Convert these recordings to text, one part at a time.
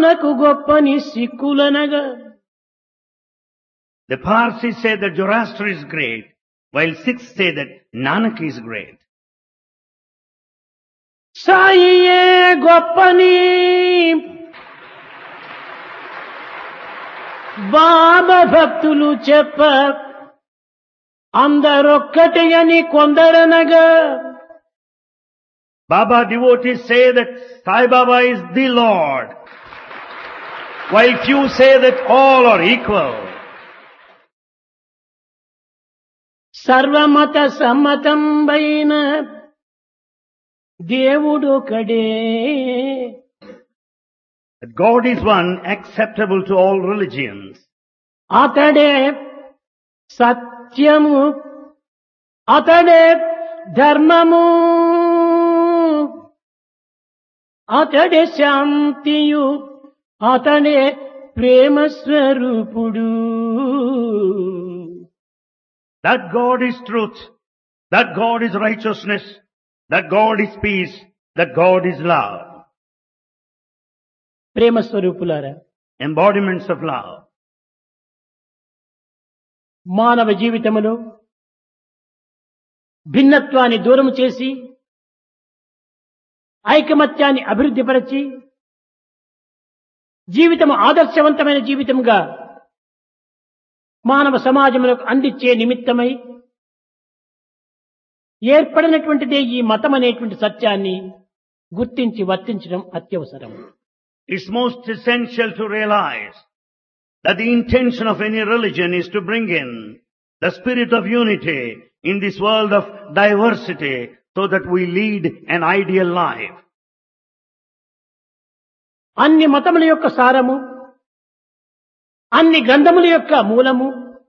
నానకు గొప్పని సిక్కులనగా The Parsis say that Zoroaster is great, while Sikhs say that Nanak is great. సాయియే గొప్పని బాబా భక్తులు చెప్ప అందరొక్కటి అని కొందరనగా Baba devotees say that Sai Baba is the Lord, while few say that all are equal. సర్వమత సమ్మతం పైన దేవుడు కడే That God is one acceptable to all religions. అతడే సత్యము అతడే ధర్మము అతడే శాంతియు అతడే ప్రేమ స్వరూపుడు That God is truth. That God is righteousness. That God is peace. That God is love. ప్రేమ స్వరూపులారా Embodiments of love. మానవ జీవితములో భిన్నత్వాన్ని దూరం చేసి ఐకమత్యాన్ని అభివృద్ధిపరచి జీవితము ఆదర్శవంతమైన జీవితముగా మానవ సమాజములకు అందించే నిమిత్తమై ఏర్పడినటువంటిదే ఈ మతం అనేటువంటి సత్యాన్ని గుర్తించి వర్తించడం అత్యవసరం It's most essential to realize that the intention of any religion is to bring in the spirit of unity in this world of diversity so that we lead an ideal life. అన్ని మతముల యొక్క సారము అన్ని గ్రంథముల యొక్క మూలము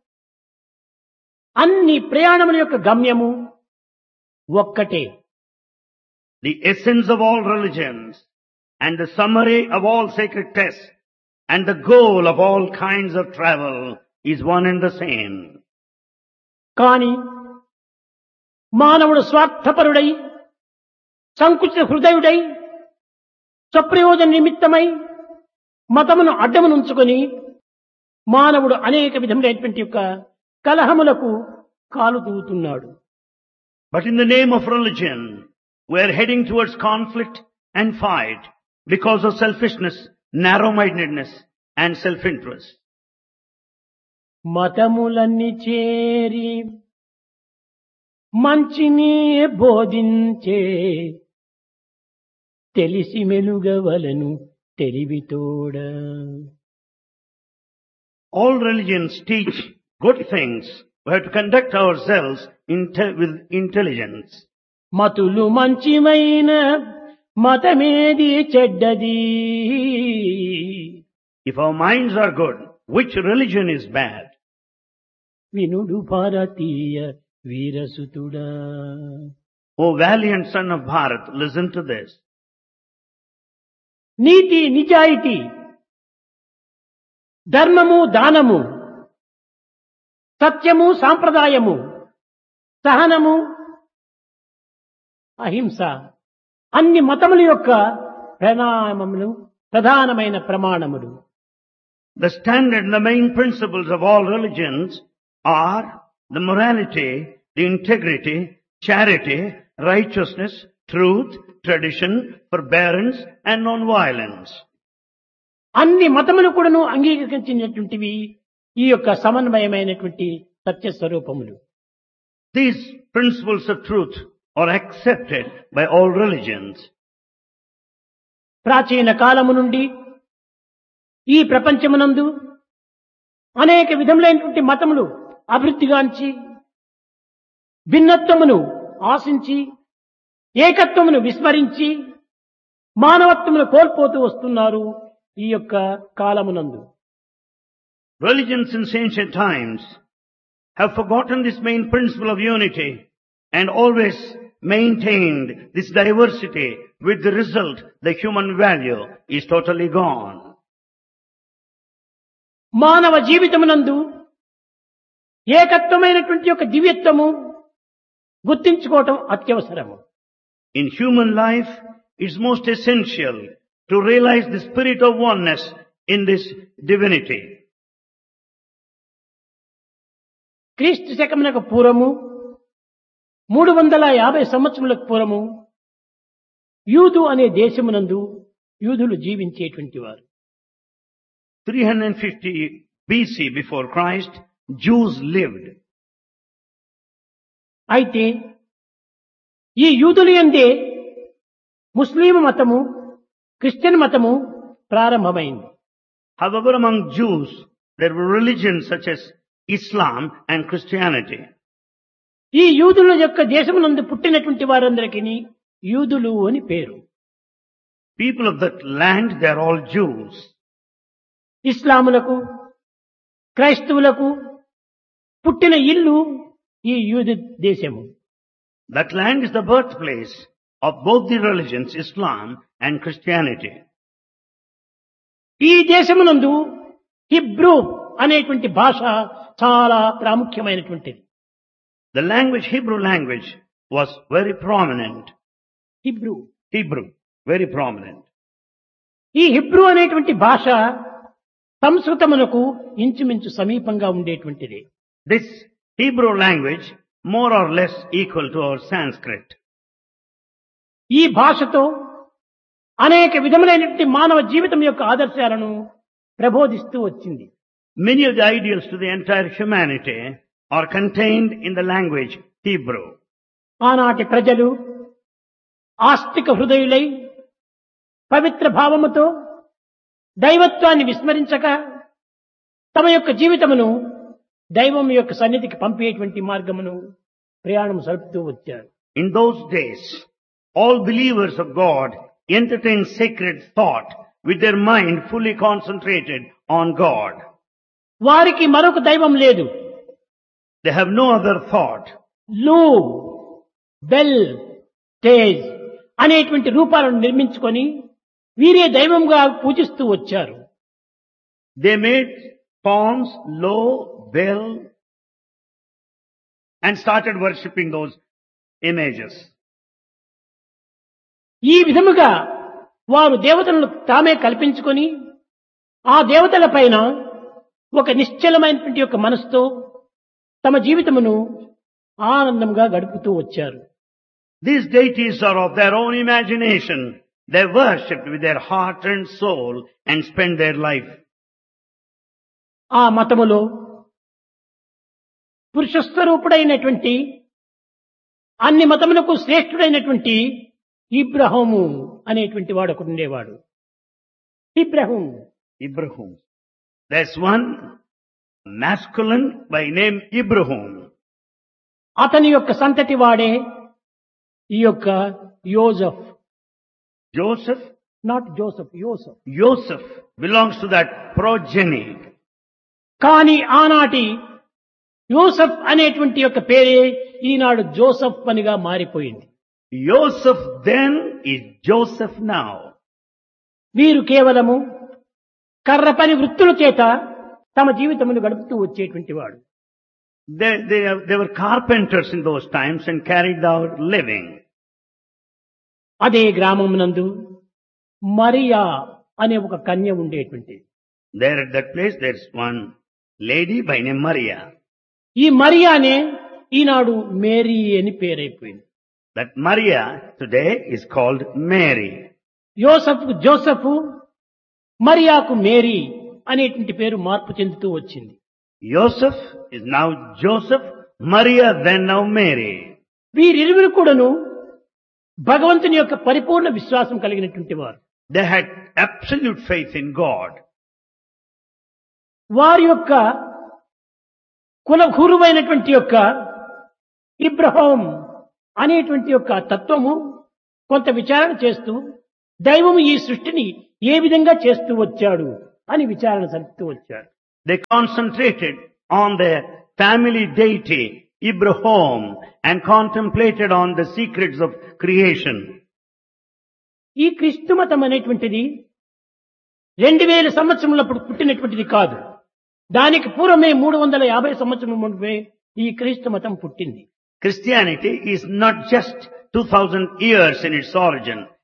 అన్ని ప్రయాణముల యొక్క గమ్యము ఒక్కటే The essence of all religions and the summary of all sacred texts and the goal of all kinds of travel is one and the same. కాని మానవుడు స్వార్థపరుడై సంకుచిత హృదయుడై స్వప్రయోజన నిమిత్తమై మతమును అడ్డమునుంచుకొని మానవుడు అనేక విధములైనటువంటి యొక్క కలహములకు కాలు దూతున్నాడు But in the name of religion, we are heading towards conflict and fight because of selfishness, narrow-mindedness and self-interest. మతములన్నీ చేరి మంచిని బోధించే తెలిసి మెలుగవలను తెలివితోడ All religions teach good things. We have to conduct ourselves inte- with intelligence. మతులు మంచివైన మతమేది చెడ్డది If our minds are good, which religion is bad? వినుడు భారతీయ వీరసుతుడా O valiant son of Bharat, listen to this. నీతి నిజాయితీ ధర్మము దానము సత్యము సాంప్రదాయము సహనము అహింస అన్ని మతముల యొక్క ప్రణామములు ప్రధానమైన ప్రమాణములు The standard and the main principles of all religions are the morality, the integrity, charity, righteousness, truth, tradition, forbearance, and non-violence. అన్ని మతములు కూడాను అంగీకరించినటువంటివి ఈ యొక్క సమన్వయమైనటువంటి సత్య స్వరూపములు These principles of truth are accepted by all religions. ప్రాచీన కాలము నుండి ఈ ప్రపంచమునందు అనేక విధములైనటువంటి మతములు అభివృద్ధిగాంచి భిన్నత్వమును ఆశించి ఏకత్వమును విస్మరించి మానవత్వమును కోల్పోతూ వస్తున్నారు ఈ యొక్క కాలమునందు Religions in ancient times have forgotten this main principle of unity and always maintained this diversity with the result the human value is totally gone. మానవ జీవితమునందు ఏకత్వమైనటువంటి యొక్క దివ్యత్వము గుర్తించుకోవటం అత్యవసరము In human life, it's most essential to realize the spirit of oneness in this divinity. క్రీస్తు శకమునకు పూర్వము మూడు వందల యాభై సంవత్సరములకు పూర్వము యూదు అనే దేశమునందు యూదులు జీవించేటువంటి వారు 350 BC before Christ, Jews lived. అయితే ఈ యూదులు ఎందే ముస్లిం మతము క్రిస్టియన్ మతము ప్రారంభమైంది However, among Jews, there were religions such as Islam and Christianity. ఈ యూదుల యొక్క దేశమునందు పుట్టినటువంటి వారందరికీ యూదులు అని పేరు People of that land, they are all Jews. ఇస్లాములకు క్రైస్తవులకు పుట్టిన ఇల్లు ఈ యూదు దేశము That land is the birthplace of both the religions, Islam and Christianity. ఈ దేశమునందు హిబ్రూ అనేటువంటి భాష చాలా ప్రాముఖ్యమైనటువంటిది The language, Hebrew language, was very prominent. Hebrew Hebrew, very prominent. ఈ హిబ్రూ అనేటువంటి భాష సంస్కృతమునకు ఇంచుమించు సమీపంగా ఉండేటువంటిది This Hebrew language, more or less equal to our Sanskrit. ఈ భాషతో అనేక విధములైనటువంటి మానవ జీవితం యొక్క ఆదర్శాలను ప్రబోధిస్తూ వచ్చింది Many of the ideals to the entire humanity are contained in the language Hebrew. ఆనాటి ప్రజలు ఆస్తిక హృదయులై పవిత్ర భావముతో దైవత్వాన్ని విస్మరించక తమ యొక్క జీవితమును దైవం యొక్క సన్నిధికి పంపేటువంటి మార్గమును ప్రయాణం సరుపుతూ వచ్చారు In those days, all believers of God entertained sacred thought with their mind fully concentrated on God. వారికి మరొక దైవం లేదు They have no other thought. లూ బెల్ తేజ్ అనేటువంటి రూపాలను నిర్మించుకొని వీరే దైవంగా పూజిస్తూ వచ్చారు They made forms, low, bell, and started worshipping those images. ఈ విధముగా వారు దేవతలను తామే కల్పించుకొని ఆ దేవతల పైన ఒక నిశ్చలమైనటువంటి యొక్క మనసుతో తమ జీవితమును ఆనందంగా గడుపుతూ వచ్చారు These deities are of their own imagination. They worshipped with their heart and soul and spent their life. ఆ మతములో పురుషస్వరూపుడైనటువంటి అన్ని మతములకు శ్రేష్ఠుడైనటువంటి ఇబ్రహము అనేటువంటి వాడు ఒకడు ఉండేవాడు ఇబ్రహం Ibrahim. There's one masculine by name Ibrahim. అతని యొక్క సంతతి వాడే ఈ యొక్క Yosef Joseph, not Joseph Yosef Joseph belongs to that progeny. కానీ ఆనాటి యోసఫ్ అనేటువంటి యొక్క పేరే ఈనాడు జోసఫ్ పనిగా మారిపోయింది Joseph then is Joseph now. వీరు కేవలము కర్ర పని వృత్తుల చేత తమ జీవితమును గడుపుతూ వచ్చేటువంటి వాడు They, they, they were carpenters in those times and carried out living. అదే గ్రామమునందు మరియా అనే ఒక కన్య ఉండేటువంటి There at that place there's one lady by name Maria. ఈ మరియానే ఈనాడు మేరీ అని పేరైపోయింది That Maria today is called Mary. Yosef Joseph మరియాకు Mary అనేటువంటి పేరు మార్పు చెందుతూ వచ్చింది Joseph is now Joseph, Maria then now Mary. వీరిరువురు కూడాను భగవంతుని యొక్క పరిపూర్ణ విశ్వాసం కలిగినటువంటి వారు They had absolute faith in God. వారి యొక్క కులగురువైనటువంటి యొక్క ఇబ్రహం అనేటువంటి యొక్క తత్వము కొంత విచారణ చేస్తూ దైవము ఈ సృష్టిని ఏ విధంగా చేస్తూ వచ్చాడు అని విచారణ సరుపుతూ వచ్చాడు They concentrated on their family deity, Ibrahim, and contemplated on the secrets of creation. ఈ క్రీస్తు మతం అనేటువంటిది రెండు వేల సంవత్సరములప్పుడు పుట్టినటువంటిది కాదు దానికి పూర్వమే మూడు వందల యాభై సంవత్సరం ముందే ఈ క్రీస్తు మతం పుట్టింది Christianity is not just 2000 years in its origin.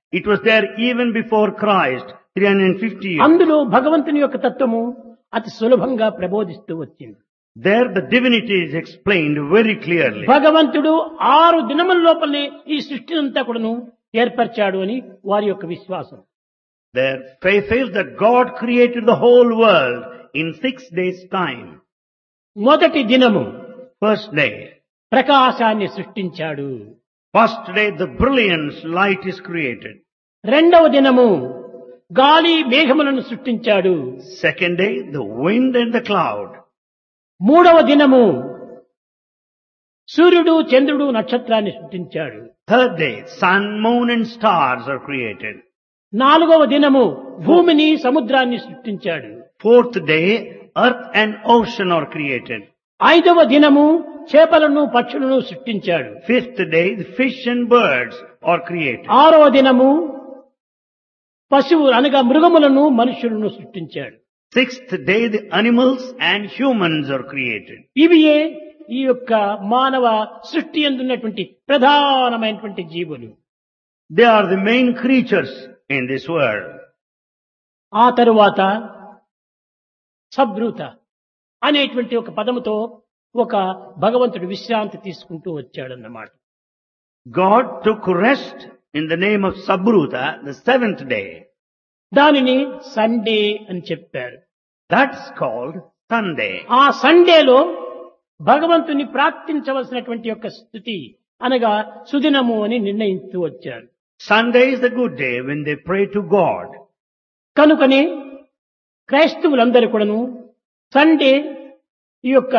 It was there even before Christ, 350 years. అందులో భగవంతుని యొక్క తత్వము అతి సులభంగా ప్రబోధిస్తూ వచ్చింది There the divinity is explained very clearly. భగవంతుడు ఆరు దినముల లోపలనే ఈ సృష్టినంతా కూడాను ఏర్పరిచాడు అని వారి యొక్క విశ్వాసం Their faith is that God created the whole world in six days time. మొదటి దినము First day. ప్రకాశాన్ని సృష్టించాడు First day the brilliance light is created. రెండవ దినము గాలి మేఘములను సృష్టించాడు Second day the wind and the cloud. మూడవ దినము సూర్యుడు చంద్రుడు నక్షత్రాన్ని సృష్టించాడు Third day sun, moon and stars are created. నాలుగవ దినము భూమిని సముద్రాన్ని సృష్టించాడు Fourth day earth and ocean are created. ఐదవ దినము చేపలను పక్షులను సృష్టించాడు Fifth day the fish and birds are created. ఆరవ దినము పశువు అనగా మృగములను మనుషులను సృష్టించాడు Sixth day the animals and humans are created. ఇవియే ఈ యొక్క మానవ సృష్టి ఎందున్నటువంటి ప్రధానమైనటువంటి జీవులు They are the main creatures in this world. ఆ తరువాత సబ్రూత అనేటువంటి ఒక పదముతో ఒక భగవంతుడు విశ్రాంతి తీసుకుంటూ వచ్చాడన్నమాట God took rest in the name of Sabruta the seventh day. దానిని సండే అని చెప్పారు That's called Sunday. ఆ సండేలో భగవంతుని ప్రార్థించవలసినటువంటి యొక్క స్థుతి అనగా సుదినము అని నిర్ణయిస్తూ వచ్చారు Sunday is the good day when they pray to God. కనుకనే క్రైస్తవులందరూ కూడాను సండే ఈ యొక్క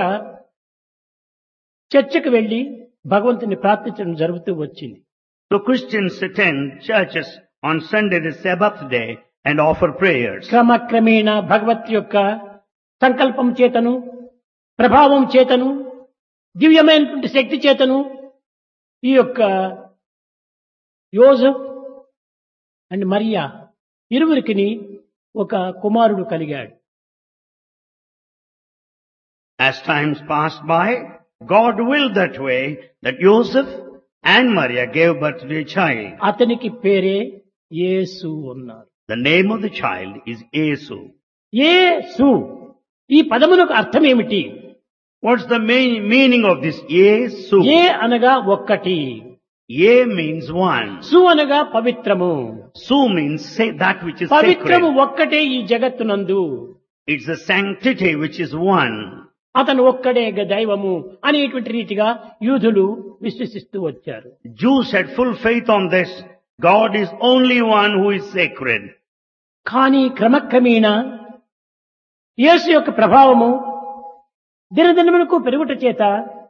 చర్చకు వెళ్లి భగవంతుని ప్రార్థించడం జరుగుతూ వచ్చింది So Christians attend churches on Sunday, the Sabbath day, and offer prayers. క్రమక్రమేణ భగవత్ యొక్క సంకల్పం చేతను ప్రభావం చేతను దివ్యమైనటువంటి శక్తి చేతను ఈ యొక్క యోజఫ్ అండ్ మరియా ఇరువురికి ఒక కుమారుడు కలిగాడు As times passed by, God willed that way that Joseph and Maria gave birth to a child. అతనికి పేరే యేసు ఉన్నారు The name of the child is Yesu. యేసు ఈ పదములకు అర్థం ఏమిటి What's the main meaning of this Yesu? ఏ అనగా ఒక్కటి Ye means one. సు అనగా పవిత్రము Su means say that which is పవిత్రము sacred. ఒక్కటే ఈ జగత్తునందు It's the sanctity which is one. అతను ఒక్కడే గ దైవము అనేటువంటి రీతిగా యూదులు విశ్వసిస్తూ వచ్చారు Jews had full faith on this. God is only one who is sacred. కానీ క్రమక్రమేణా యేసు యొక్క ప్రభావము దినదినములకు పెరుగుట చేత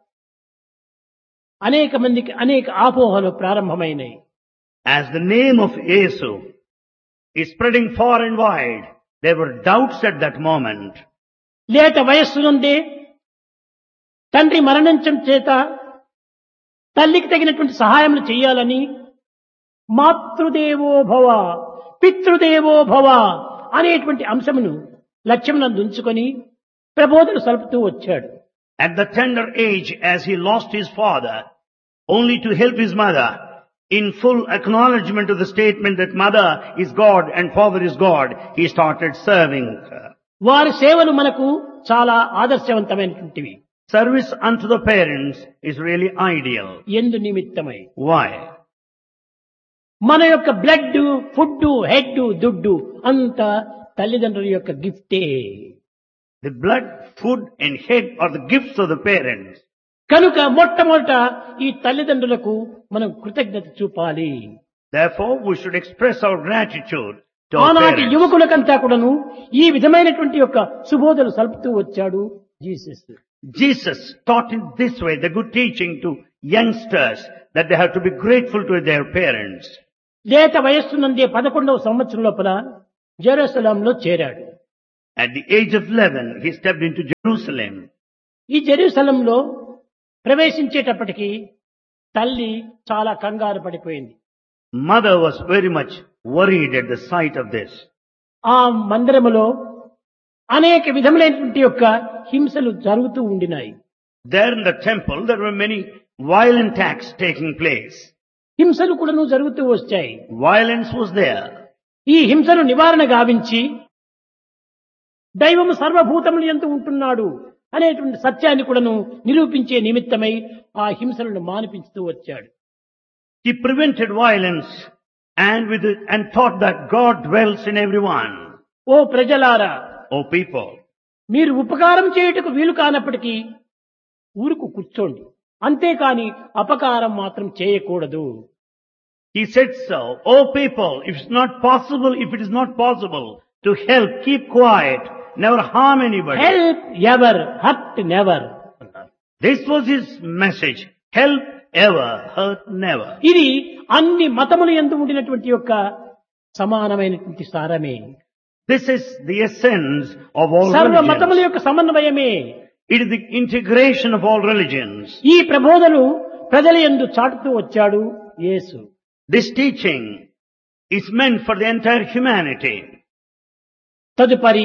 అనేక మందికి అనేక ఆపోహలు ప్రారంభమైనాయి As the name of Yesu is spreading far and wide, there were doubts at that moment. లేత వయస్సునుందే తండ్రి మరణించడం చేత తల్లికి తగినటువంటి సహాయములు చేయాలని మాతృదేవో భవ పితృదేవో భవ అనేటువంటి అంశమును లక్ష్యమునందు ఉంచుకొని ప్రబోధన సలుపుతూ వచ్చాడు At the tender age, as he lost his father, only to help his mother, in full acknowledgement of the statement that mother is God and father is God, he started serving her. వారి సేవలు మనకు చాలా ఆదర్శవంతమైనటువంటివి Service unto the parents is really ideal. ఎందు నిమిత్తమై Why? మన యొక్క blood food head దుడ్డు అంత తల్లిదండ్రుల యొక్క గిఫ్టే The blood, food and head are the gifts of the parents. కనుక మొట్టమొదట ఈ తల్లిదండ్రులకు మనం కృతజ్ఞత చూపాలి Therefore, we should express our gratitude to our ఆనాటి parents. యువకులకంతా కూడాను ఈ విధమైనటువంటి యొక్క సుబోధలు సలుపుతూ వచ్చాడు Jesus Jesus taught in this way the good teaching to youngsters that they have to be grateful to their parents. లేత వయస్సు నందే పదకొండవ సంవత్సరం లోపల జెరూసలంలో చేరాడు At the age of 11, he stepped into Jerusalem. ఈ జెరూసలంలో ప్రవేశించేటప్పటికి తల్లి చాలా కంగారు పడిపోయింది Mother was very much worried at the sight of this. ఆ మందిరములో అనేక విధములైనటువంటి యొక్క హింసలు జరుగుతూ ఉండినాయి There in the temple, there were many violent acts taking place. హింసలు కూడాను జరుగుతూ వచ్చాయి Violence was there. ఈ హింసను నివారణ గావించి దైవము సర్వభూతములు ఎంత ఉంటున్నాడు అనేటువంటి సత్యాన్ని కూడాను నిరూపించే నిమిత్తమై ఆ హింసలను మానిపించుతూ వచ్చాడు He prevented violence and with it, and taught that God dwells in everyone. ఓ ప్రజలారా O people, మీరు ఉపకారం చేయుటకు వీలు కానప్పటికీ ఊరుకు కూర్చోండి అంతేకాని అపకారం మాత్రం చేయకూడదు he said so. O people, if it's not possible, if it is not possible to help, keep quiet, never harm anybody. Help ever hurt never This was his message. Help ever, hurt never. ఇది అన్ని మతములు ఎందు ఉండినటువంటి యొక్క సమానమైనటువంటి సారమే This is the essence of all సర్వ మతముల religions. యొక్క సమన్వయమే It is the integration of all religions. ఈ ప్రబోధలు ప్రజల ఎందు చాటుతూ వచ్చాడు యేసు This teaching is meant for the entire humanity. తదుపరి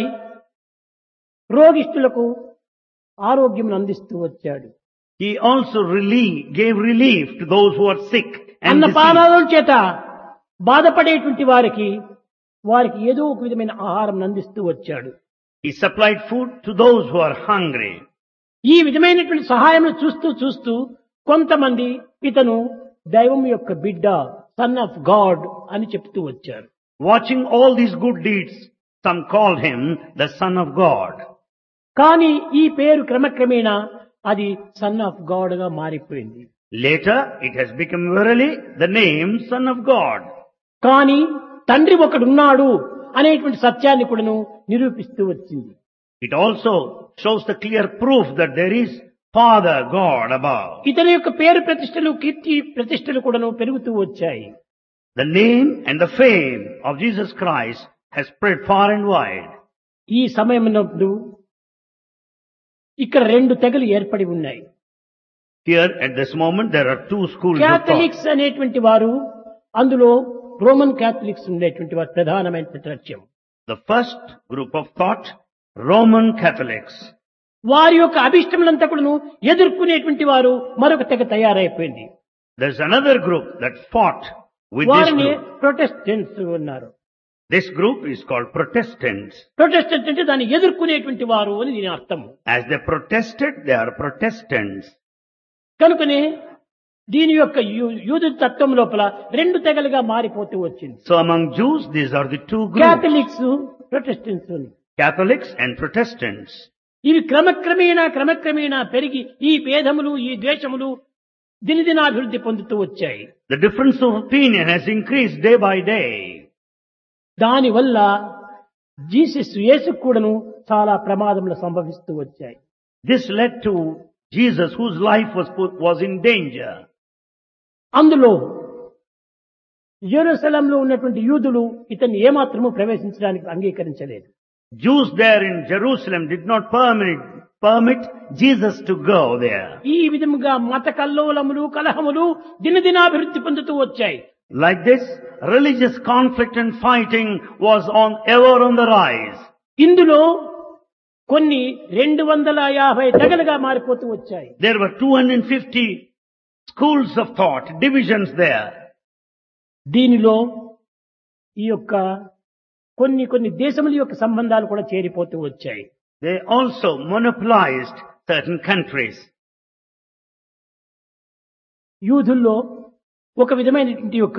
రోగిష్ఠులకు ఆరోగ్యం అందిస్తూ వచ్చాడు He also relief, gave relief to those who are sick and అన్న diseased. పానాదుల చేత బాధపడేటువంటి వారికి వారికి ఏదో ఒక విధమైన ఆహారం అందిస్తూ వచ్చాడు He supplied food to those who are hungry. ఈ విధమైనటువంటి సహాయం చూస్తూ చూస్తూ కొంతమంది ఇతను దైవం యొక్క బిడ్డ సన్ ఆఫ్ గాడ్ అని చెప్తూ వచ్చారు Watching all these good deeds, some called him the Son of God. కానీ ఈ పేరు క్రమక్రమేణా అది సన్ ఆఫ్ గాడ్ గా మారిపోయింది Later, it has become verily the name Son of God. కానీ తండ్రి ఒకడున్నాడు అనేటువంటి సత్యాన్ని కూడాను నిరూపిస్తూ వచ్చింది It also shows the clear proof that there is Father God above. ఇతని యొక్క పేరు ప్రతిష్టలు కీర్తి ప్రతిష్టలు కూడాను పెరుగుతూ వచ్చాయి The name and the fame of Jesus Christ has spread far and wide. ఈ సమయమునందు ఇక్కడ రెండు తెగలు ఏర్పడి ఉన్నాయి Here at this moment there are two schools of thought. Catholics అనేటువంటి వారు అందులో రోమన్ క్యాథలిక్స్ ఉండేటువంటి వారు ప్రధానమైనటువంటి లక్ష్యం The first group of thought, Roman Catholics. వారి యొక్క అభిష్టములంతా కూడాను ఎదుర్కొనేటువంటి వారు మరొక తెగ తయారైపోయింది There's another group that fought with this వారిని group. ప్రొటెస్టెంట్స్ ఉన్నారు This group is called Protestants. Protestant అంటే దాన్ని ఎదుర్కొనేటువంటి వారు అని దీని అర్థం As they protested, they are Protestants. కనుకనే దీని యొక్క యూ- యూదు తత్వం లోపల రెండు తెగలుగా మారిపోతూ వచ్చింది So among Jews, these are the two groups. Catholics Protestants అని. Catholics and Protestants. ఇవి క్రమక్రమేణా క్రమక్రమేణా పెరిగి ఈ భేదములు ఈ ద్వేషములు దినదినాభివృద్ధి పొందుతూ వచ్చాయి The difference of opinion has increased day by day. దానివల్ల జీసస్ యేసు కూడాను చాలా ప్రమాదములు సంభవిస్తూ వచ్చాయి This led to Jesus, whose life was put, was in danger. అందులో జెరూసలంలో ఉన్నటువంటి యూదులు ఇతన్ని ఏమాత్రము ప్రవేశించడానికి అంగీకరించలేదు Jews there in Jerusalem did not permit, permit Jesus to go there. ఈ విధముగా మత కల్లోలములు కలహములు దినదినాభివృద్ధి పొందుతూ వచ్చాయి Like this, religious conflict and fighting was on ever on the rise. ఇందులో కొన్ని రెండు వందల యాభై తెగలుగా మారిపోతూ వచ్చాయి There were 250 schools of thought, divisions there. దీనిలో ఈ యొక్క కొన్ని కొన్ని దేశముల యొక్క సంబంధాలు కూడా చేరిపోతూ వచ్చాయి They also monopolized certain countries. యూదుల్లో ఒక విధమైనటువంటి యొక్క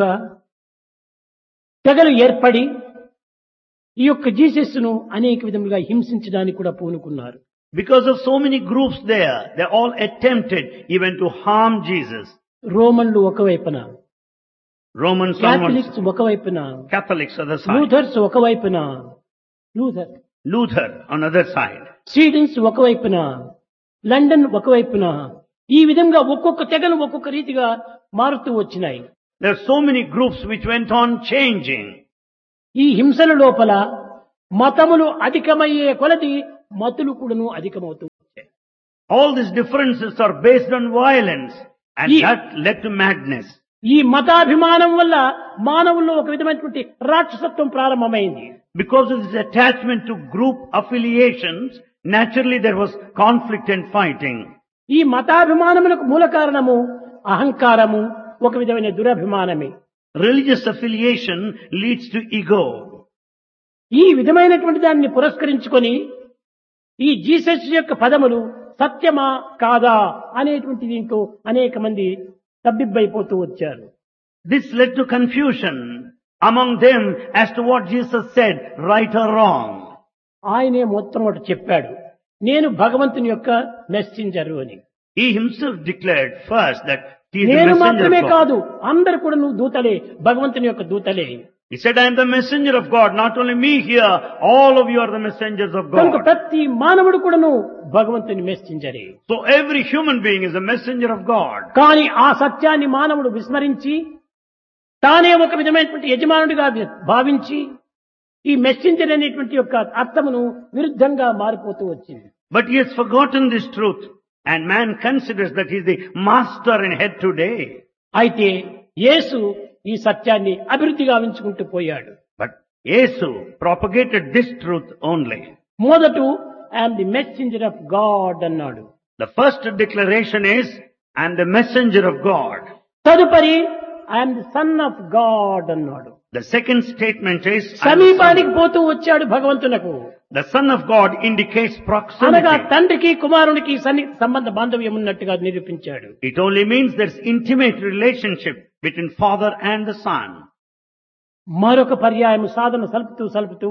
తెగలు ఏర్పడి ఈ యొక్క జీసస్ ను అనేక విధములుగా హింసించడానికి కూడా పూనుకున్నారు Because of so many groups there, they all attempted even to harm Jesus. రోమన్లు ఒకవైపున Romans, క్యాథలిక్స్ ఒకవైపున Catholics other side, లూథర్స్ ఒకవైపున Luther Luther on other side. Swedens ఒకవైపున లండన్ ఒకవైపున ఈ విధంగా ఒక్కొక్క తెగలు ఒక్కొక్క రీతిగా మారుతూ వచ్చినాయి There are so many groups which went on changing. ఈ హింసల లోపల మతములు అధికమయ్యే కొలది మతులు కూడాను అధికమవుతూ వచ్చాయి All these differences are based on violence and Ye- that led to madness. ఈ మతాభిమానం వల్ల మానవుల్లో ఒక విధమైనటువంటి రాక్షసత్వం ప్రారంభమైంది Because of this attachment to group affiliations, naturally there was conflict and fighting. ఈ మతాభిమానములకు మూల కారణము అహంకారము ఒక విధమైన దురభిమానమే Religious affiliation leads to ego. ఈ విధమైనటువంటి దాన్ని పురస్కరించుకొని ఈ జీసస్ యొక్క పదములు సత్యమా కాదా అనేటువంటి దీంట్లో అనేక మంది తబ్బిబ్బైపోతూ వచ్చారు This led to confusion among them as to what Jesus said, right or wrong. ఆయనే మొట్టమొదటి చెప్పాడు నేను భగవంతుని యొక్క మెస్సింజరు అని He himself declared first that he is the నేను messenger మాత్రమే of God. కాదు అందరు కూడా నువ్వు దూతలే భగవంతుని యొక్క దూతలే He said, I am the messenger of God. Not only me here, all of you are the messengers of కనుక God. ప్రతి మానవుడు కూడాను భగవంతుని మెస్సింజరే So every human being is a messenger of God. కానీ ఆ సత్యాన్ని మానవుడు విస్మరించి తానే ఒక విధమైనటువంటి యజమానుడిగా వి- భావించి ఈ మెస్సింజర్ అనేటువంటి యొక్క అర్థమును విరుద్ధంగా మారిపోతూ వచ్చింది But he has forgotten this truth and man considers that he is the master and head today. అయితే యేసు ఈ సత్యాన్ని అభివృద్ధి గావించుకుంటూ పోయాడు But Yesu propagated this truth only. మొదట I'm the messenger of God అన్నాడు The first declaration is, I am the messenger of God. తదుపరి I'm the son of God అన్నాడు The second statement is, I am the son సమీపానికి of- పోతూ వచ్చాడు భగవంతునకు the son of God indicates అనగా proximity. తండ్రికి కుమారునికి సన్ని సంబంధ బాంధవ్యం ఉన్నట్టుగా నిరూపించాడు It only means there's intimate relationship between father and the son. మరొక పర్యాయం సాధన సలుపుతూ సలుపుతూ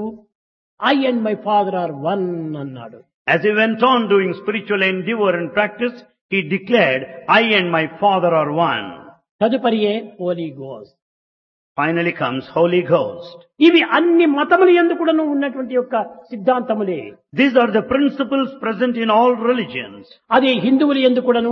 I and my father are one అన్నాడు As he went on doing spiritual endeavor and practice, he declared, I and my father are one. తదుపరియే Holy గోస్ Finally comes Holy Ghost. ఇవి అన్ని మతములు ఎందుకుడను ఉన్నటువంటి యొక్క సిద్ధాంతములే These are the principles present in all religions. అది హిందువులు ఎందుకుడను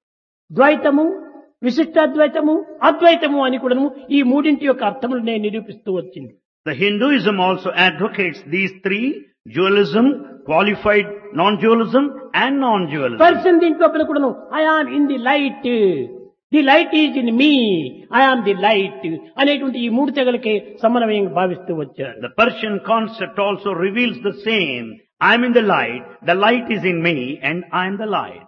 ద్వైతము విశిష్టాద్వైతము అద్వైతము అని కూడాను ఈ మూడింటి యొక్క అర్థములనే నిరూపిస్తూ వచ్చింది The Hinduism also advocates these three, dualism, qualified non-dualism and non-dualism. Person దీంట్లో కూడాను I am in the light the light is in me I am the light అనేటువంటి ఈ మూడు తెగలకే సమన్వయంగా భావిస్తూ వచ్చారు The Persian concept also reveals the same. I am in the light, the light is in me and I am the light.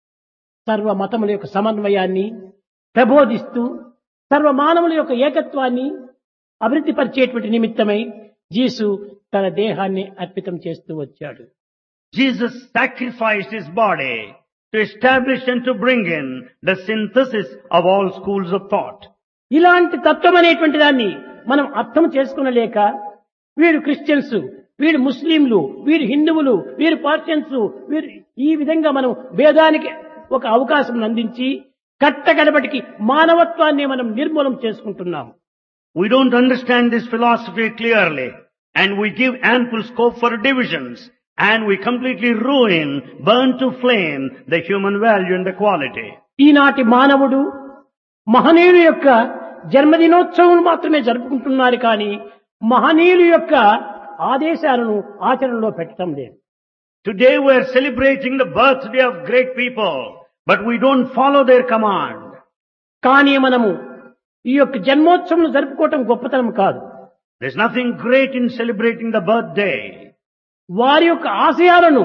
సర్వ మతముల యొక్క సమన్వయాన్ని ప్రబోధిస్తూ సర్వ మానవుల యొక్క ఏకత్వాన్ని అభివృద్ధి పరిచేటువంటి నిమిత్తమై జీసు తన దేహాన్ని అర్పితం చేస్తూ వచ్చాడు Jesus sacrificed his body to establish and to bring in the synthesis of all schools of thought. ఇలాంటి తత్వం అనేటువంటి దాన్ని మనం అర్థం చేసుకునలేక వీరు క్రిస్టియన్స్ వీరు ముస్లింలు వీరు హిందువులు వీరు పార్షియన్స్ వీరు ఈ విధంగా మనం భేదానికి ఒక అవకాశం అందించి కట్టగడబటికి మానవత్వాన్ని మనం నిర్మూలం చేసుకుంటున్నాం We don't understand this philosophy clearly and we give ample scope for divisions and we completely ruin, burn to flame the human value and the quality. ఈనాటి మానవుడు మహనీయుల యొక్క జన్మదినోత్సవం మాత్రమే జరుపుకుంటున్నారు కానీ మహనీయుల యొక్క ఆదేశాలను ఆచరణలో పెట్టడం లేదు Today we are celebrating the birthday of great people, but we don't follow their command. కానీ మనము ఈ యొక్క జన్మోత్సవం జరుపుకోవటం గొప్పతనం కాదు There's nothing great in celebrating the birthday. వారి యొక్క ఆశయాలను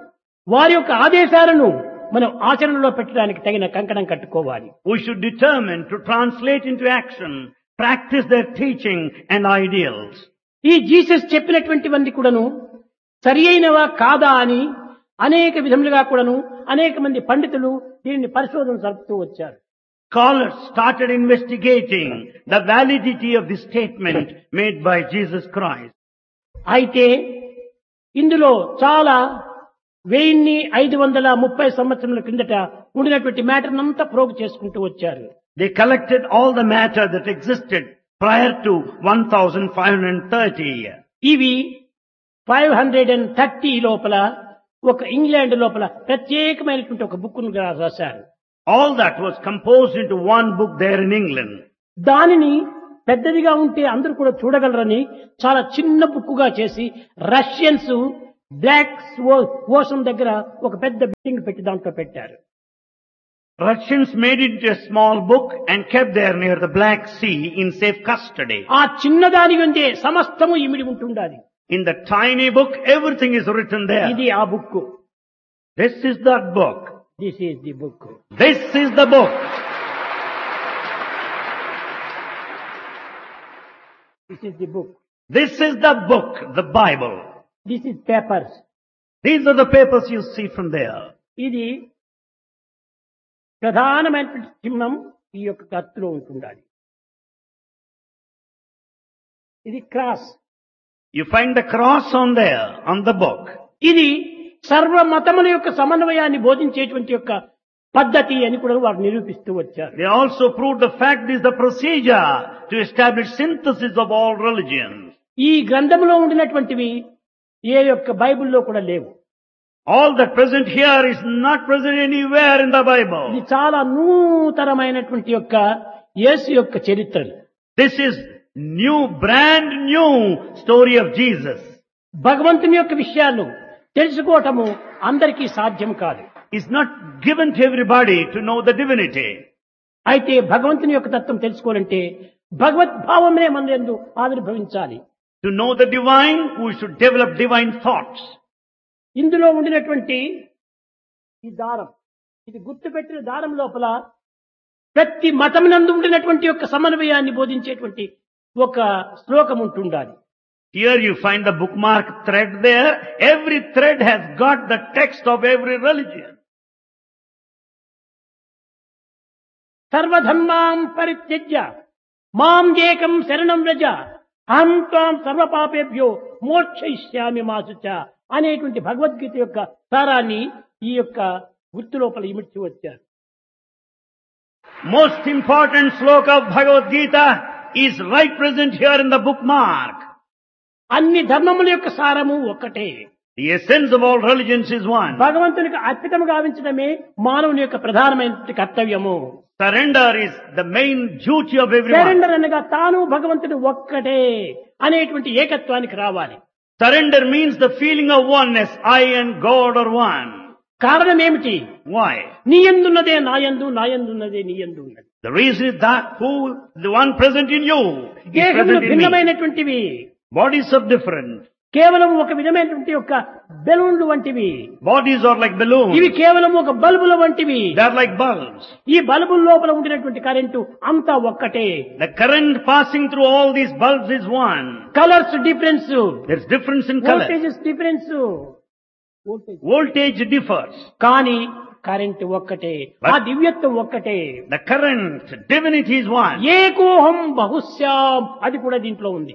వారి యొక్క ఆదేశాలను మనం ఆచరణలో పెట్టడానికి తగిన కంకణం కట్టుకోవాలి We should determine to translate into action, practice their teaching and ideals. ఈ జీసస్ చెప్పినటువంటివన్నీ కూడాను సరి అయినవా కాదా అని అనేక విధములుగా కూడాను అనేక మంది పండితులు దీనిని పరిశోధన జరుపుతూ వచ్చారు Scholars started investigating the validity of this statement made by Jesus Christ. అయితే ఇందులో చాలా వెయ్యిన్ని ఐదు వందల ముప్పై సంవత్సరముల క్రిందట ఉండినటువంటి మ్యాటర్ అంతా ప్రోగు చేసుకుంటూ వచ్చారు They collected all the matter that existed prior to 1530. ఇవి ఫైవ్ హండ్రెడ్ అండ్ థర్టీ లోపల ఒక ఇంగ్లాండ్ లోపల ప్రత్యేకమైనటువంటి ఒక బుక్ రాశారు All that was composed into one book there in England. దానిని పెద్దదిగా ఉంటే అందరూ కూడా చూడగలరని చాలా చిన్న బుక్కుగా చేసి రష్యన్స్ బ్లాక్ ఓషన్ దగ్గర ఒక పెద్ద బిల్డింగ్ పెట్టి దాంట్లో పెట్టారు Russians made it a small book and kept there near the Black Sea in safe custody. ఆ చిన్నదాని ఉందే సమస్తము ఇమిడి ఉంటుండాలి In the tiny book, everything is written there. ఇది ఆ book This is that book. This is the book This is the book. This is ది book This is the book, the Bible. దిస్ ఇస్ పేపర్స్ These are the papers you see from there. ఇది ప్రధానమైనటువంటి చిహ్నం ఈ యొక్క కత్తులో ఉంటుండాలి ఇది cross You find the cross on there, on the book. ఇది సర్వ మతముల యొక్క సమన్వయాన్ని బోధించేటువంటి యొక్క పద్ధతి అని కూడా వారు నిరూపిస్తూ వచ్చారు They also proved the fact is the procedure to establish synthesis of all religions. ఈ గ్రంథంలో ఉండినటువంటివి ఏ యొక్క బైబిల్లో కూడా లేవు All that present here is not present anywhere in the ఇది Bible. చాలా నూతనమైనటువంటి యొక్క యేసు యొక్క చరిత్రలు This is new, brand new story of Jesus. భగవంతుని యొక్క విషయాలు తెలుసుకోవటము అందరికీ సాధ్యం కాదు It's not given to everybody to know the divinity. అయితే భగవంతుని యొక్క తత్వం తెలుసుకోవాలంటే భగవద్భావమే మన ఎందు ఆవిర్భవించాలి To know the divine, we should develop divine thoughts. ఇందులో ఉండినటువంటి ఈ దారం ఇది గుర్తుపెట్టిన దారం లోపల ప్రతి మతమునందు ఉండినటువంటి యొక్క సమన్వయాన్ని బోధించేటువంటి ఒక శ్లోకం ఉంటుండాలి Here you find the bookmark thread there. Every thread has got the text of every religion. సర్వధర్మాం పరిత్యజ్య మాం ఏకం శరణం రజ అహం త్వాం సర్వపాపేభ్యో మోక్షయిష్యామి మాసుచ అనేటువంటి భగవద్గీత యొక్క సారాన్ని ఈ యొక్క గుర్తు లోపల ఇమిడ్చి వచ్చారు Most important sloka of Bhagavad Gita is right present here in the bookmark. అన్ని ధర్మముల యొక్క సారము ఒక్కటే The essence of all religions is one. భగవంతునికి అర్పితము గావించడమే మానవుని యొక్క ప్రధానమైన కర్తవ్యము Surrender is the main duty of everyone. Surrender అనగా తాను భగవంతుడు ఒక్కటే అనేటువంటి ఏకత్వానికి రావాలి Surrender means the feeling of oneness. I and God are one. కారణం ఏమిటి Why? నీ ఎందున్నదే నాయందు నాయందున్నదే నీ ఎందు ఉన్నది The reason is that who, the one present in you, is దేహములు present in me. భిన్నమైనటువంటివి Bodies are different. కేవలం ఒక విధమైనటువంటి యొక్క బెలూన్లు వంటివి Bodies are like balloons. ఇవి కేవలం ఒక బల్బుల వంటివి They are like bulbs. ఈ బల్బుల లోపల ఉండినటువంటి కరెంటు అంతా ఒక్కటే The current passing through all these bulbs is one. Colours difference There's difference in color. Voltages difference voltage Voltage differs. కానీ కరెంట్ ఒక్కటే ఆ దివ్యత్వం ఒక్కటే The current, divinity is one. ఏకోహం బహుశ్యాం అది కూడా దీంట్లో ఉంది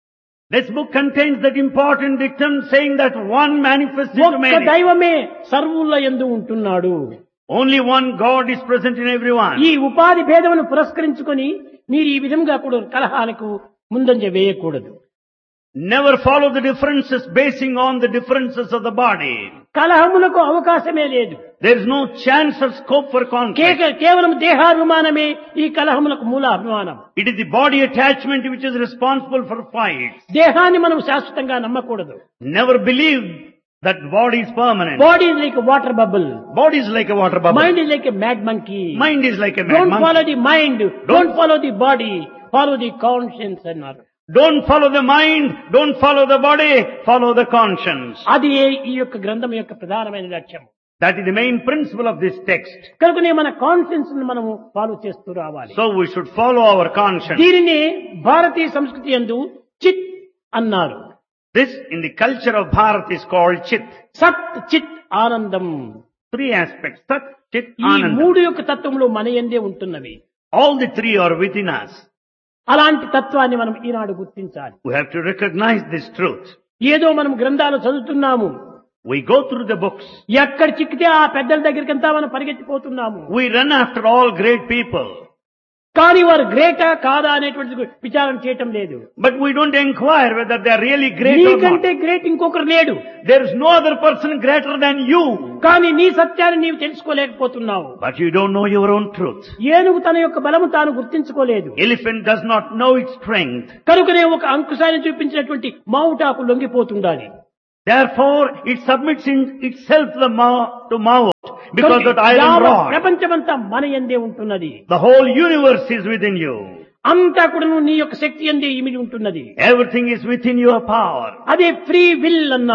This book contains that important dictum saying that one manifests into ఒక్క many. దైవమే సర్వుల ఎందు ఉంటున్నాడు Only one God is present in everyone. ఈ ఉపాధి భేదమును పురస్కరించుకొని మీరు ఈ విధంగా కూడా కలహాలకు ముందంజ వేయకూడదు Never follow the differences basing on the differences of the body. కలహములకు అవకాశమే లేదు There is no chance or scope for conflict. కేక- కేవలం దేహాభిమానమే ఈ కలహములకు మూల అభిమానం It is the body attachment which is responsible for fights. దేహాన్ని మనం శాశ్వతంగా నమ్మకూడదు Never believe that body is permanent. Body is like water bubble Body is like a water bubble. Mind is like a mad monkey Mind is like a mad don't follow monkey. The mind don't follow the body follow the conscience అన్నారు Don't follow the mind, don't follow the body, follow the conscience. అది ఈ యొక్క గ్రంథం యొక్క ప్రధానమైన లక్ష్యం That is the main principle of this text. కనుకనే మన కాన్షియన్స్ మనము ఫాలో చేస్తూ రావాలి So we should follow our conscience. దీనిని భారతీయ సంస్కృతి ఎందు చిత్ అన్నారు This in the culture of Bharat is called Chit. సత్ చిత్ ఆనందం Three aspects. Sat, Chit, ఈ Ananda. మూడు యొక్క తత్వంలో మన ఎందే ఉంటున్నవి All the three are within us. అలాంటి తత్వాన్ని మనం ఈనాడు గుర్తించాలి We have to recognize this truth. ఏదో మనం గ్రంథాలు చదువుతున్నాము We go through the books. ఎక్కడ చిక్కితే ఆ పెద్దల దగ్గరికంతా మనం పరిగెత్తిపోతున్నాము We run after all great people. కానీ వారు గ్రేటా కాదా అనేటువంటి విచారణ చేయటం లేదు But we don't inquire whether they are really great or not. నీకంటే గ్రేట్ ఇంకొకరు లేడు There is no other person greater than you. కానీ నీ సత్యాన్ని నీవు తెలుసుకోలేకపోతున్నావు But you don't know your own truth. ఏనుగు తన యొక్క బలము తాను గుర్తించుకోలేదు Elephant does not know its strength. కనుకనే ఒక అంకుశాన్ని చూపించినటువంటి మావుటాకు లొంగిపోతుండాలి Therefore, it submits in itself to the mouth, to mouth because కనుక that iron యావత్ rod. ప్రపంచమంతా మన ఎందే ఉంటున్నది The whole universe is within you. అంతా కూడా నీ యొక్క శక్తి ఎందే ఇమిడి ఉంటున్నది Everything is within your power. అదే ఫ్రీ విల్ అన్నారు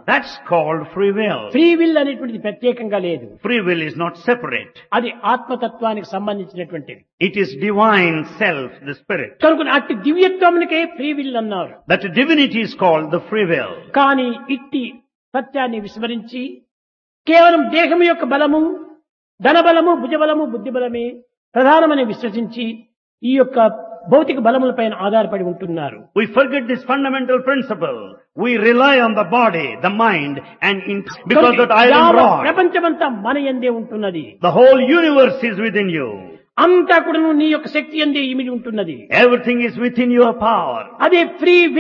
That's called free will. Free will అనేటువంటిది ప్రత్యేకంగా లేదు Free will is not separate. అది ఆత్మతత్వానికి సంబంధించినటువంటిది It is divine self, the spirit. కనుక అట్టి దివ్యత్వమునికే ఫ్రీ విల్ అన్నారు That divinity is called the free will. కానీ ఇట్టి సత్యాన్ని విస్మరించి కేవలం దేహం యొక్క బలము ధనబలము భుజబలము బుద్ధిబలమే ప్రధానమని విశ్వసించి ఈ యొక్క భౌతిక బలములపైన ఆధారపడి ఉంటున్నారు We forget this fundamental principle. We rely on the body, the mind, and in, because that iron యావత్ rod, ప్రపంచమంతా మన ఎందే ఉంటున్నది the whole universe is within you. అంతా కూడా నీ యొక్క శక్తి ఎందే ఇమిడి ఉంటున్నది Everything is within your power. అదే ఫ్రీ